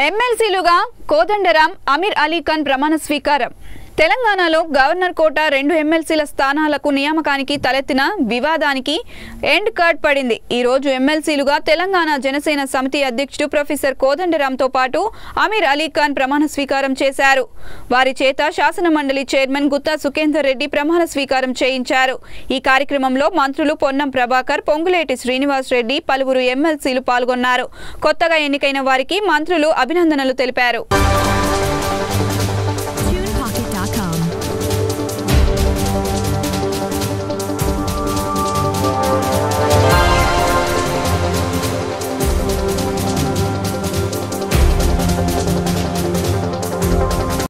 ఎమ్మెల్సీలుగా కోదండరాం అమీర్ అలీ ఖాన్ ప్రమాణ స్వీకారం తెలంగాణలో గవర్నర్ కోట రెండు ఎమ్మెల్సీల స్థానాలకు నియామకానికి తలెత్తిన వివాదానికి ఎండ్ కార్డ్ పడింది ఈ రోజు ఎమ్మెల్సీలుగా తెలంగాణ జనసేన సమితి అధ్యక్షుడు ప్రొఫెసర్ కోదండరాంతో పాటు అమీర్ అలీ ఖాన్ ప్రమాణ స్వీకారం చేశారు వారి చేత శాసన మండలి చైర్మన్ గుత్తా సుఖేందర్ రెడ్డి ప్రమాణ స్వీకారం చేయించారు ఈ కార్యక్రమంలో మంత్రులు పొన్నం ప్రభాకర్ పొంగులేటి శ్రీనివాస్ రెడ్డి పలువురు ఎమ్మెల్సీలు పాల్గొన్నారు కొత్తగా ఎన్నికైన వారికి మంత్రులు అభినందనలు తెలిపారు